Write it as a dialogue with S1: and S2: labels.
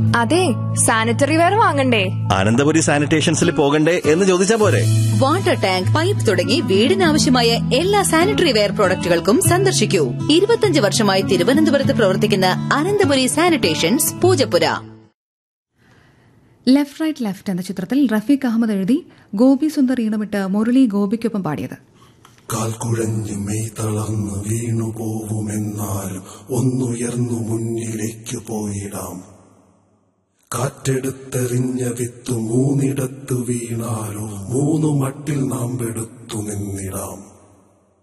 S1: അതെ sanitary ware വാങ്ങണ്ടേ
S2: അനന്തപുരി സാനിറ്റേഷൻസിൽ പോകണ്ടേ എന്ന് ചോദിച്ചാ പോരെ
S3: വാട്ടർ ടാങ്ക് പൈപ്പ് തുടങ്ങി വീടിനാവശ്യമായ എല്ലാ സാനിറ്ററി വെയർ പ്രോഡക്റ്റുകൾക്കും സന്ദർശിക്കൂ ഇരുപത്തിയഞ്ച് വർഷമായി തിരുവനന്തപുരത്ത് പ്രവർത്തിക്കുന്ന Ananthapuri sanitations Poojappura
S4: left right left എന്ന ചിത്രത്തിൽ റഫീഖ് അഹമ്മദ് എഴുതി ഗോപി സുന്ദർ ഈണമിട്ട് മുരളി ഗോപിക്കൊപ്പം പാടിയത്
S5: കാൽ കുഴഞ്ഞു മെയ് തളർന്നു വീണു പോവുമെന്നാലും ഒന്നുയർന്നു മുന്നിലേക്ക് പോയിടാം കാറ്റെടുത്തെറിഞ്ഞ വിത്തു മൂന്നിടത്ത് വീണാലോ മൂന്നു മട്ടിൽ നാം പെടുത്തു നിന്നിടാം